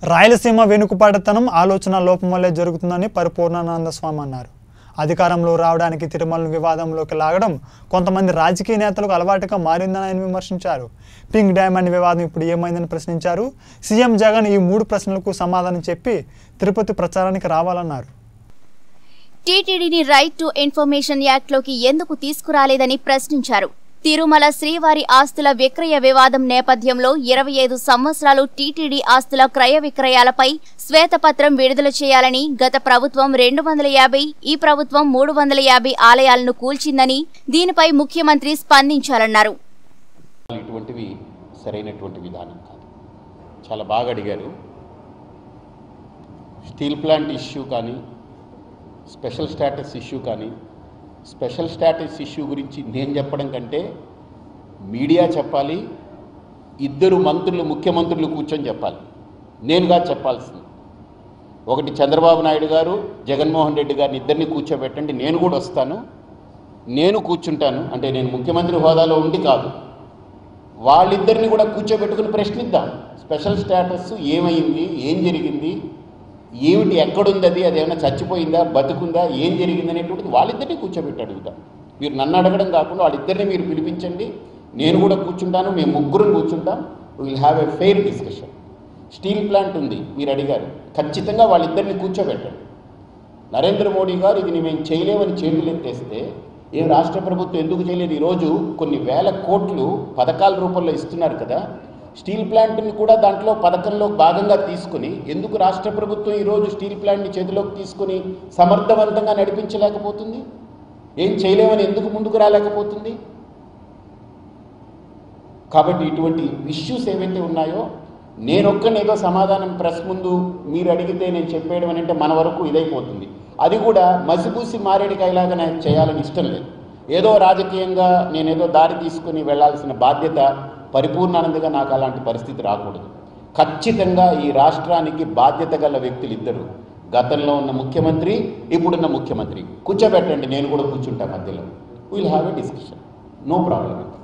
రాయలసీమ వెనుకబడతనం ఆలోచన లోపం వల్లే జరుగుతుందని పరిపూర్ణానంద స్వామి అన్నారు అధికారంలో రావడానికి తిరుమలను వివాదంలోకి లాగడం కొంతమంది రాజకీయ నేతలకు అలవాటుగా మారిందని ఆయన విమర్శించారు పింక్ డైమండ్ వివాదం ఇప్పుడు ఏమైందని ప్రశ్నించారు సీఎం జగన్ ఈ మూడు ప్రశ్నలకు సమాధానం చెప్పి తిరుపతి ప్రచారానికి రావాలన్నారు టీటీడీని రైట్ టు ఇన్ఫర్మేషన్ యాక్ట్లోకి ఎందుకు తీసుకురాలేదని ప్రశ్నించారు తిరుమల శ్రీవారి ఆస్తుల విక్రయ వివాదం నేపథ్యంలో ఇరవై ఐదు సంవత్సరాలు టీటీడీ ఆస్తుల క్రయ విక్రయాలపై శ్వేతపత్రం విడుదల చేయాలని గత ప్రభుత్వం రెండు వందల యాభై ఈ ప్రభుత్వం మూడు వందల యాభై ఆలయాలను కూల్చిందని దీనిపై ముఖ్యమంత్రి స్పందించాలన్నారు ఇటువంటివి సరైనటువంటి విధానం కాదు చాలా బాగా అడిగారు స్టీల్ ప్లాంట్ ఇష్యూ కానీ స్పెషల్ స్టాటస్ ఇష్యూ కానీ స్పెషల్ స్టాటస్ ఇష్యూ గురించి నేను చెప్పడం కంటే మీడియా చెప్పాలి ఇద్దరు మంత్రులు ముఖ్యమంత్రులు కూర్చొని చెప్పాలి నేనుగా చెప్పాల్సింది ఒకటి చంద్రబాబు నాయుడు గారు జగన్మోహన్ రెడ్డి గారిని ఇద్దరిని కూర్చోబెట్టండి నేను కూడా వస్తాను నేను కూర్చుంటాను అంటే నేను ముఖ్యమంత్రి హోదాలో ఉండి కాదు వాళ్ళిద్దరిని కూడా కూర్చోబెట్టుకుని ప్రశ్నిద్దాం స్పెషల్ స్టేటస్ ఏమైంది ఏం జరిగింది ఏమిటి ఎక్కడుంది అది అది ఏమైనా చచ్చిపోయిందా బతుకుందా ఏం జరిగింది అనేటువంటిది వాళ్ళిద్దరిని కూర్చోబెట్టి అడుగుదాం మీరు నన్ను అడగడం కాకుండా వాళ్ళిద్దరిని మీరు పిలిపించండి నేను కూడా కూర్చుంటాను మేము ముగ్గురం కూర్చుంటాం will have a fair discussion steel plant ఉంది మీరు అడిగారు ఖచ్చితంగా వాళ్ళిద్దరిని కూర్చోబెట్టండి నరేంద్ర మోడీ గారు ఇది మేము చేయలేమని చేతులు ఎత్తేస్తే ఏం రాష్ట్ర ప్రభుత్వం ఎందుకు చేయలేదు ఈరోజు కొన్ని వేల కోట్లు పథకాల రూపంలో ఇస్తున్నారు కదా స్టీల్ ప్లాంట్ని కూడా దాంట్లో పథకంలో భాగంగా తీసుకుని ఎందుకు రాష్ట్ర ప్రభుత్వం ఈరోజు స్టీల్ ప్లాంట్ని చేతిలోకి తీసుకుని సమర్థవంతంగా నడిపించలేకపోతుంది ఏం చేయలేమని ఎందుకు ముందుకు రాలేకపోతుంది కాబట్టి ఇటువంటి ఇష్యూస్ ఏవైతే ఉన్నాయో నేనొక్కని ఏదో సమాధానం ప్రెస్ ముందు మీరు అడిగితే నేను చెప్పేయడం అని అంటే మన వరకు ఇదైపోతుంది అది కూడా మసిపూసి మారేడికాయలాగా నాకు చేయాలని ఇష్టం లేదు ఏదో రాజకీయంగా నేనేదో దారి తీసుకుని వెళ్ళాల్సిన బాధ్యత పరిపూర్ణానందగా నాకు అలాంటి పరిస్థితి రాకూడదు ఖచ్చితంగా ఈ రాష్ట్రానికి బాధ్యత గల వ్యక్తులు ఇద్దరు గతంలో ఉన్న ముఖ్యమంత్రి ఇప్పుడున్న ముఖ్యమంత్రి కూర్చోబెట్టండి నేను కూడా కూర్చుంటా మధ్యలో will have a discussion no problem